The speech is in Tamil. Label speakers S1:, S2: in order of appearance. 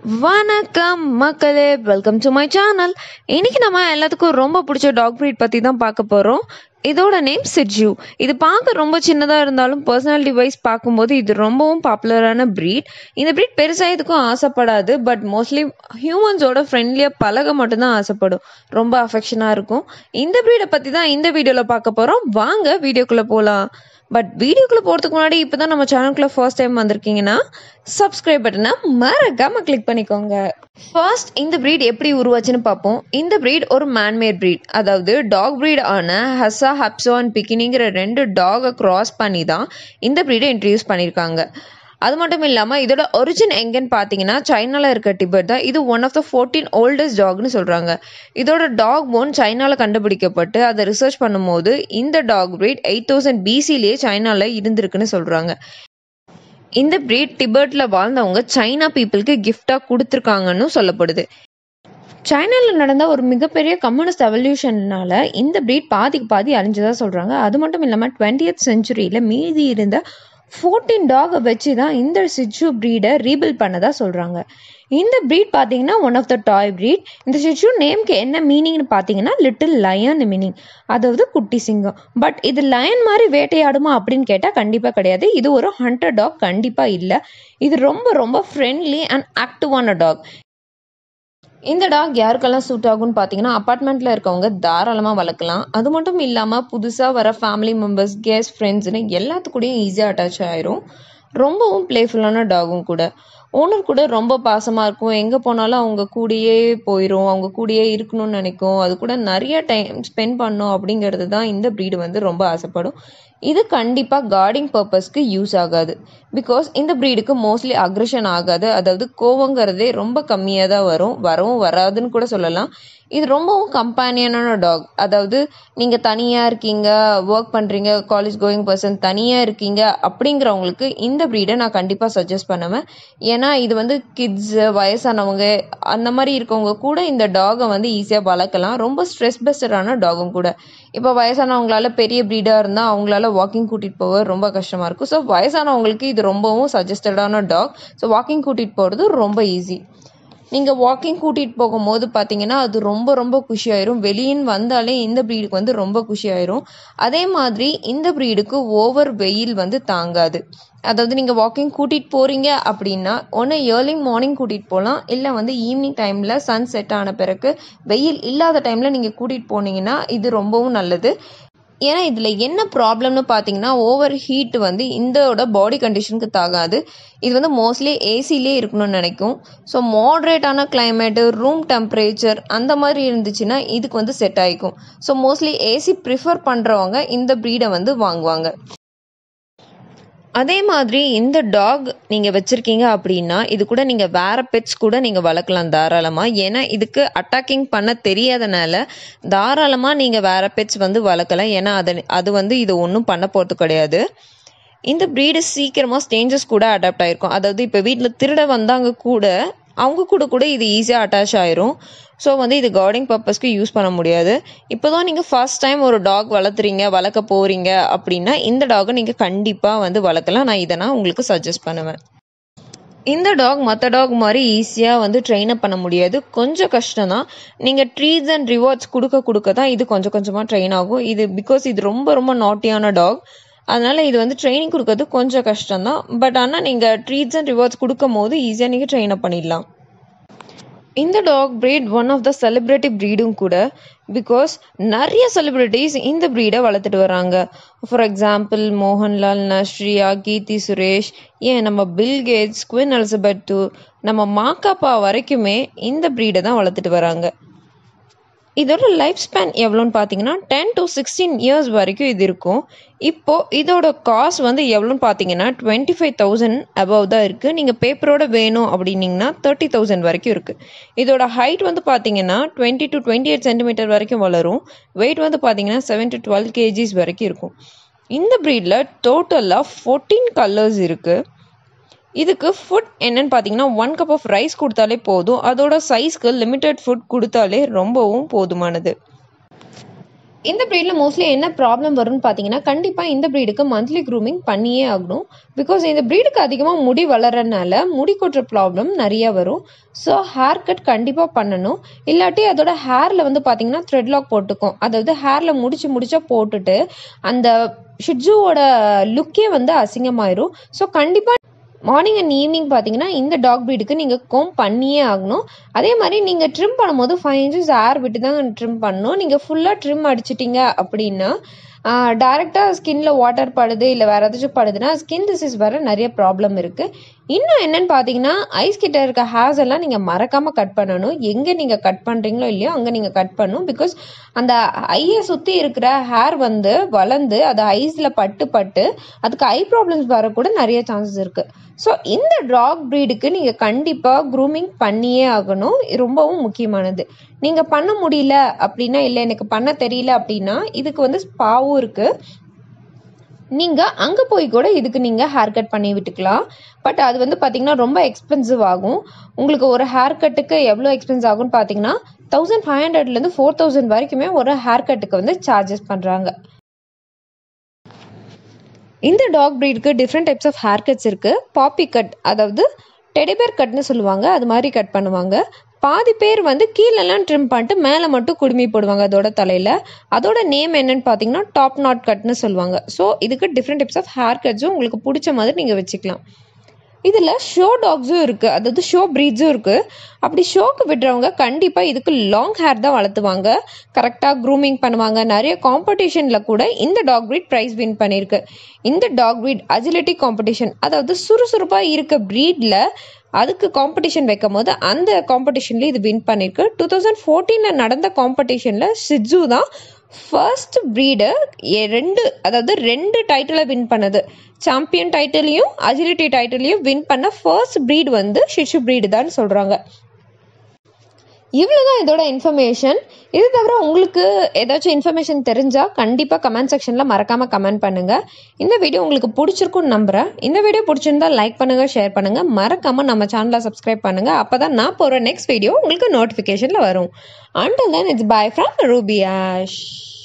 S1: வணக்கம் மக்களே வெல்கம் டு மை சேனல் இன்னைக்கு நம்ம எல்லாத்துக்கும் ரொம்ப பிடிச்ச டாக் breed பற்றி தான் பார்க்க போகிறோம் இதோட நேம் சிட்ஜு இது பார்க்க ரொம்ப சின்னதாக இருந்தாலும் பர்சனாலிட்டி வைஸ் பார்க்கும்போது இது ரொம்பவும் பாப்புலரான breed இந்த breed பெருசாக எதுக்கும் ஆசைப்படாது பட் மோஸ்ட்லி ஹியூமன்ஸோட ஃப்ரெண்ட்லியாக பழக மட்டும்தான் ஆசைப்படும் ரொம்ப அஃபெக்ஷனாக இருக்கும் இந்த ப்ரீடை பற்றி தான் இந்த வீடியோவில் பார்க்க போகிறோம் வாங்க வீடியோக்குள்ளே போகலாம் பட் வீடியோக்குள்ளே போகிறதுக்கு முன்னாடி இப்போ தான் நம்ம சேனலுக்குள்ளே ஃபர்ஸ்ட் டைம் வந்திருக்கீங்கன்னா சப்ஸ்கிரைப் பட்டனை மறக்காம கிளிக் பண்ணிக்கோங்க ஃபர்ஸ்ட் இந்த breed எப்படி உருவாச்சுன்னு பார்ப்போம் இந்த breed ஒரு மேன்மேட் breed அதாவது டாக் breed ஆன ஹஸ்ஸா ஹப்சோ அண்ட் பிக்கினிங்கிற ரெண்டு டாகை கிராஸ் பண்ணி தான் இந்த breed-ஐ இன்ட்ரடியூஸ் பண்ணியிருக்காங்க அது மட்டும் இல்லாமல் இதோட ஒரிஜின் எங்கன்னு பார்த்தீங்கன்னா சைனால இருக்க டிபெட் தான் இது one of the fourteen oldest டாக்னு சொல்கிறாங்க இதோட டாக் போன் சைனால கண்டுபிடிக்கப்பட்டு அதை ரிசர்ச் பண்ணும்போது இந்த டாக் breed எயிட் தௌசண்ட் பிசிலேயே சைனால இருந்திருக்குன்னு சொல்கிறாங்க இந்த breed டிபெட்ல வாழ்ந்தவங்க சைனா பீப்புளுக்கு கிஃப்டாக கொடுத்துருக்காங்கன்னு சொல்லப்படுது சைனாவில் நடந்த ஒரு மிகப்பெரிய கம்யூனிஸ்ட் எவல்யூஷன்னால இந்த breed பாதிக்கு பாதி அழிஞ்சதா சொல்றாங்க அது மட்டும் இல்லாமல் டுவெண்ட்டியத் செஞ்சுரியில் மீதி இருந்த ஃபோர்டீன் டாகை வச்சு தான் இந்த சிச்சு ப்ரீடை ரீபில்ட் பண்ணதா சொல்றாங்க இந்த breed பார்த்தீங்கன்னா one of the toy breed இந்த சிச்சு நேம்க்கு என்ன மீனிங்னு பார்த்தீங்கன்னா லிட்டில் லயன் மீனிங் அதாவது குட்டி சிங்கம் பட் இது லயன் மாதிரி வேட்டையாடுமா அப்படின்னு கேட்டால் கண்டிப்பாக கிடையாது இது ஒரு ஹண்டர் டாக் கண்டிப்பாக இல்லை இது ரொம்ப ரொம்ப ஃப்ரெண்ட்லி அண்ட் ஆக்டிவான டாக் இந்த டாக் யாருக்கெல்லாம் சூட் ஆகும்னு பார்த்தீங்கன்னா அப்பார்ட்மெண்ட்டில் இருக்கவங்க தாராளமாக வளர்க்கலாம் அது மட்டும் இல்லாமல் புதுசாக வர ஃபேமிலி மெம்பர்ஸ் கெஸ்ட் ஃப்ரெண்ட்ஸ்னு எல்லாத்துக்கூடயும் ஈஸியாக அட்டாச் ஆயிரும் ரொம்பவும் பிளேஃபுல்லான டாகும் கூட ஓனர் கூட ரொம்ப பாசமாக இருக்கும் எங்கே போனாலும் அவங்க கூடயே போயிடும் அவங்க கூடயே இருக்கணும்னு நினைக்கும் அது கூட நிறைய டைம் ஸ்பெண்ட் பண்ணும் அப்படிங்கிறது தான் இந்த breed வந்து ரொம்ப ஆசைப்படும் இது கண்டிப்பாக கார்டிங் பர்பஸ்க்கு யூஸ் ஆகாது பிகாஸ் இந்த ப்ரீடுக்கு மோஸ்ட்லி அக்ரெஷன் ஆகாது அதாவது கோவங்கிறதே ரொம்ப கம்மியாக தான் வரும் வரவும் வராதுன்னு கூட சொல்லலாம் இது ரொம்பவும் கம்பேனியனான டாக் அதாவது நீங்கள் தனியாக இருக்கீங்க ஒர்க் பண்ணுறீங்க காலேஜ் கோயிங் பர்சன் தனியாக இருக்கீங்க அப்படிங்கிறவங்களுக்கு இந்த ப்ரீடை நான் கண்டிப்பாக சஜஸ்ட் பண்ணுவேன் ஏன்னா இது வந்து கிட்ஸு வயசானவங்க அந்த மாதிரி இருக்கவங்க கூட இந்த டாகை வந்து ஈஸியாக வளர்க்கலாம் ரொம்ப ஸ்ட்ரெஸ் பெஸ்டரான டாகும் கூட இப்போ வயசானவங்களால பெரிய ப்ரீடாக இருந்தால் அவங்களால வாக்கிங் கூட்டிகிட்டு போக ரொம்ப கஷ்டமாக இருக்கும் ஸோ வயசானவங்களுக்கு இது ரொம்பவும் சஜஸ்டடான டாக் ஸோ வாக்கிங் கூட்டிகிட்டு போகிறது ரொம்ப ஈஸி நீங்கள் வாக்கிங் கூட்டிகிட்டு போகும்போது பார்த்தீங்கன்னா அது ரொம்ப ரொம்ப குஷியாயிரும் வெளியின்னு வந்தாலே இந்த ப்ரீடுக்கு வந்து ரொம்ப குஷியாயிரும் அதே மாதிரி இந்த ப்ரீடுக்கு ஓவர் வெயில் வந்து தாங்காது அதாவது நீங்கள் வாக்கிங் கூட்டிகிட்டு போகிறீங்க அப்படின்னா ஒன்று ஏர்லி மார்னிங் கூட்டிகிட்டு போகலாம் இல்லை வந்து ஈவினிங் டைமில் சன் செட் ஆன பிறகு வெயில் இல்லாத டைமில் நீங்கள் கூட்டிகிட்டு போனீங்கன்னா இது ரொம்பவும் நல்லது ஏன்னா இதில் என்ன ப்ராப்ளம்னு பார்த்தீங்கன்னா ஓவர் ஹீட் வந்து இந்தோட பாடி கண்டிஷனுக்கு தாகாது இது வந்து மோஸ்ட்லி ஏசிலே இருக்கணும்னு நினைக்கும் ஸோ மாட்ரேட்டான கிளைமேட்டு ரூம் டெம்பரேச்சர் அந்த மாதிரி இருந்துச்சுன்னா இதுக்கு வந்து செட் ஆகிக்கும் ஸோ மோஸ்ட்லி ஏசி ப்ரிஃபர் பண்ணுறவங்க இந்த ப்ரீடை வந்து வாங்குவாங்க அதே மாதிரி இந்த டாக் நீங்கள் வச்சுருக்கீங்க அப்படின்னா இது கூட நீங்கள் வேற பெட்ஸ் கூட நீங்கள் வளர்க்கலாம் தாராளமாக ஏன்னா இதுக்கு அட்டாக்கிங் பண்ண தெரியாதனால தாராளமாக நீங்கள் வேற பெட்ஸ் வந்து வளர்க்கலாம் ஏன்னா அதை அது வந்து இது ஒன்றும் பண்ண போகிறது கிடையாது இந்த ப்ரீடு சீக்கிரமாக ஸ்டேஞ்சஸ் கூட அடாப்ட் ஆகிருக்கும் அதாவது இப்போ வீட்டில் திருட வந்தாங்க கூட அவங்க கூட கூட இது ஈஸியாக அட்டாச் ஆயிரும் ஸோ வந்து இது கார்டிங் பர்பஸ்க்கு யூஸ் பண்ண முடியாது இப்போ தான் நீங்கள் ஃபர்ஸ்ட் டைம் ஒரு டாக் வளர்த்துறீங்க வளர்க்க போகிறீங்க அப்படின்னா இந்த டாகை நீங்கள் கண்டிப்பாக வந்து வளர்க்கலாம் நான் இதை நான் உங்களுக்கு சஜஸ்ட் பண்ணுவேன் இந்த டாக் மற்ற டாக் மாதிரி ஈஸியாக வந்து ட்ரெயின் அப் பண்ண முடியாது கொஞ்சம் கஷ்டம் தான் நீங்கள் ட்ரீட்ஸ் அண்ட் ரிவார்ட்ஸ் கொடுக்க கொடுக்க தான் இது கொஞ்சம் கொஞ்சமாக ட்ரெயின் ஆகும் இது பிகாஸ் இது ரொம்ப ரொம்ப நாட்டியான டாக் அதனால் இது வந்து ட்ரைனிங் கொடுக்கறது கொஞ்சம் கஷ்டம் தான் பட் ஆனால் நீங்கள் ட்ரீட்ஸ் அண்ட் ரிவார்ட்ஸ் கொடுக்கும் போது ஈஸியாக நீங்கள் ட்ரெயின் அப் பண்ணிடலாம் இந்த dog breed one of the celebrity ப்ரீடும் கூட பிகாஸ் நிறைய செலிப்ரிட்டிஸ் இந்த ப்ரீடை வளர்த்துட்டு வராங்க ஃபார் எக்ஸாம்பிள் மோகன்லால் நஸ்ரியா கீர்த்தி சுரேஷ் ஏன் நம்ம பில் கேட்ஸ் குவின் எலிசபெத்து நம்ம மாக்காப்பா வரைக்குமே இந்த ப்ரீடை தான் வளர்த்துட்டு வராங்க இதோட லைஃப் ஸ்பேன் எவ்வளோன்னு பார்த்தீங்கன்னா டென் டு சிக்ஸ்டீன் இயர்ஸ் வரைக்கும் இது இருக்கும் இப்போ இதோட காஸ்ட் வந்து எவ்வளோன்னு பார்த்தீங்கன்னா டுவெண்ட்டி ஃபைவ் தௌசண்ட் அபவ் தான் இருக்குது நீங்கள் பேப்பரோட வேணும் அப்படின்னீங்கன்னா தேர்ட்டி தௌசண்ட் வரைக்கும் இருக்குது இதோட ஹைட் வந்து பார்த்தீங்கன்னா twenty two twenty eight centimetre வரைக்கும் வளரும் வெயிட் வந்து பார்த்தீங்கன்னா செவன் டு டுவெல் கேஜிஸ் வரைக்கும் இருக்கும் இந்த ப்ரீடில் டோட்டலாக ஃபோர்டீன் கலர்ஸ் இருக்குது இதுக்கு ஃபுட் என்னன்னு பார்த்தீங்கன்னா ஒன் கப் ஆஃப் ரைஸ் கொடுத்தாலே போதும் அதோட சைஸ்க்கு லிமிட்டட் ஃபுட் கொடுத்தாலே ரொம்பவும் போதுமானது இந்த ப்ரீடில் மோஸ்ட்லி என்ன ப்ராப்ளம் வரும்னு பார்த்தீங்கன்னா கண்டிப்பாக இந்த ப்ரீடுக்கு மந்த்லி க்ரூமிங் பண்ணியே ஆகணும் பிகாஸ் இந்த ப்ரீடுக்கு அதிகமாக முடி வளர்றதுனால முடி கொட்டுற ப்ராப்ளம் நிறைய வரும் ஸோ ஹேர் கட் கண்டிப்பாக பண்ணணும் இல்லாட்டி அதோட ஹேரில் வந்து பார்த்தீங்கன்னா த்ரெட் லாக் போட்டுக்கும் அதாவது ஹேரில் முடிச்சு முடிச்சா போட்டுட்டு அந்த ஷிட்ஜுவோட லுக்கே வந்து அசிங்கமாயிரும் ஸோ கண்டிப்பாக மார்னிங் அண்ட் ஈவினிங் பார்த்தீங்கன்னா இந்த டாக் ப்ரீடுக்கு நீங்கள் கோம் பண்ணியே ஆகணும் அதே மாதிரி நீங்கள் ட்ரிம் பண்ணும்போது ஃபைவ் இன்ச்சஸ் ஏர் விட்டு தான் ட்ரிம் பண்ணணும் நீங்கள் ஃபுல்லாக ட்ரிம் அடிச்சிட்டிங்க அப்படின்னா டேரெக்டாக ஸ்கின்ல வாட்டர் படுது இல்லை வேறு ஏதாச்சும் படுதுன்னா ஸ்கின் டிசீஸ் வர நிறைய ப்ராப்ளம் இருக்குது இன்னும் என்னன்னு பார்த்தீங்கன்னா ஐஸ் கிட்ட இருக்க ஹேர்ஸ் எல்லாம் நீங்கள் மறக்காமல் கட் பண்ணணும் எங்கே நீங்கள் கட் பண்ணுறீங்களோ இல்லையோ அங்கே நீங்கள் கட் பண்ணணும் பிகாஸ் அந்த ஐயை சுற்றி இருக்கிற ஹேர் வந்து வளர்ந்து அது ஐஸில் பட்டு பட்டு அதுக்கு ஐ ப்ராப்ளம்ஸ் வரக்கூட நிறைய சான்சஸ் இருக்குது ஸோ இந்த டாக் ப்ரீடுக்கு நீங்கள் கண்டிப்பாக க்ரூமிங் பண்ணியே ஆகணும் இது ரொம்பவும் முக்கியமானது நீங்கள் பண்ண முடியல அப்படின்னா இல்லை எனக்கு பண்ண தெரியல அப்படின்னா இதுக்கு வந்து ஸ்பாவும் இருக்குது நீங்கள் அங்கே போய் கூட இதுக்கு நீங்கள் ஹேர் கட் பண்ணி விட்டுக்கலாம் பட் அது வந்து பார்த்தீங்கன்னா ரொம்ப எக்ஸ்பென்சிவ் ஆகும் உங்களுக்கு ஒரு ஹேர் கட்டுக்கு எவ்வளோ எக்ஸ்பென்ஸ் ஆகும்னு பார்த்தீங்கன்னா தௌசண்ட் ஃபைவ் ஹண்ட்ரட்லேருந்து ஃபோர் தௌசண்ட் வரைக்குமே ஒரு ஹேர் கட்டுக்கு வந்து சார்ஜஸ் பண்ணுறாங்க இந்த டாக் ப்ரீடுக்கு different types of hair cuts இருக்குது பாப்பி கட் அதாவது டெடிபேர் கட்னு சொல்லுவாங்க அது மாதிரி கட் பண்ணுவாங்க பாதி பேர் வந்து கீழெல்லாம் ட்ரிம் பண்ணிட்டு மேலே மட்டும் குடுமி போடுவாங்க அதோட தலையில் அதோட நேம் என்னன்னு பார்த்தீங்கன்னா டாப் நாட் கட்னு சொல்லுவாங்க ஸோ இதுக்கு டிஃப்ரெண்ட் டைப்ஸ் ஆஃப் ஹேர் கட்ஸும் உங்களுக்கு பிடிச்ச மாதிரி நீங்கள் வச்சுக்கலாம் இதில் ஷோ டாக்ஸும் இருக்குது அதாவது ஷோ ப்ரீட்ஸும் இருக்குது அப்படி ஷோக்கு விடுறவங்க கண்டிப்பாக இதுக்கு லாங் ஹேர் தான் வளர்த்துவாங்க கரெக்டாக க்ரூமிங் பண்ணுவாங்க நிறைய காம்படிஷனில் கூட இந்த டாக் ப்ரீட் ப்ரைஸ் வின் பண்ணியிருக்கு இந்த டாக் ப்ரீட் அஜிலிட்டி காம்படிஷன் அதாவது சுறுசுறுப்பாக இருக்க ப்ரீடில் அதுக்கு காம்படிஷன் வைக்கும் போது அந்த காம்படிஷன்ல இது வின் பண்ணியிருக்கு டூ தௌசண்ட் ஃபோர்டீனில் நடந்த காம்படிஷனில் சிஜு தான் ஃபர்ஸ்ட் ப்ரீடு ரெண்டு அதாவது ரெண்டு டைட்டிலை வின் பண்ணது சாம்பியன் டைட்டிலையும் அஜிலிட்டி டைட்டிலையும் வின் பண்ண ஃபர்ஸ்ட் ப்ரீட் வந்து ஷிஷு ப்ரீடு தான் சொல்கிறாங்க இவ்வளோதான் இதோட இன்ஃபர்மேஷன் இது தவிர உங்களுக்கு ஏதாச்சும் இன்ஃபர்மேஷன் தெரிஞ்சால் கண்டிப்பாக கமெண்ட் செக்ஷனில் மறக்காமல் கமெண்ட் பண்ணுங்கள் இந்த வீடியோ உங்களுக்கு பிடிச்சிருக்குன்னு நம்புகிறேன் இந்த வீடியோ பிடிச்சிருந்தா லைக் பண்ணுங்கள் ஷேர் பண்ணுங்கள் மறக்காமல் நம்ம சேனலை சப்ஸ்கிரைப் பண்ணுங்கள் அப்போ தான் நான் போகிற நெக்ஸ்ட் வீடியோ உங்களுக்கு நோட்டிஃபிகேஷனில் வரும் until then it's bye from Ruby ash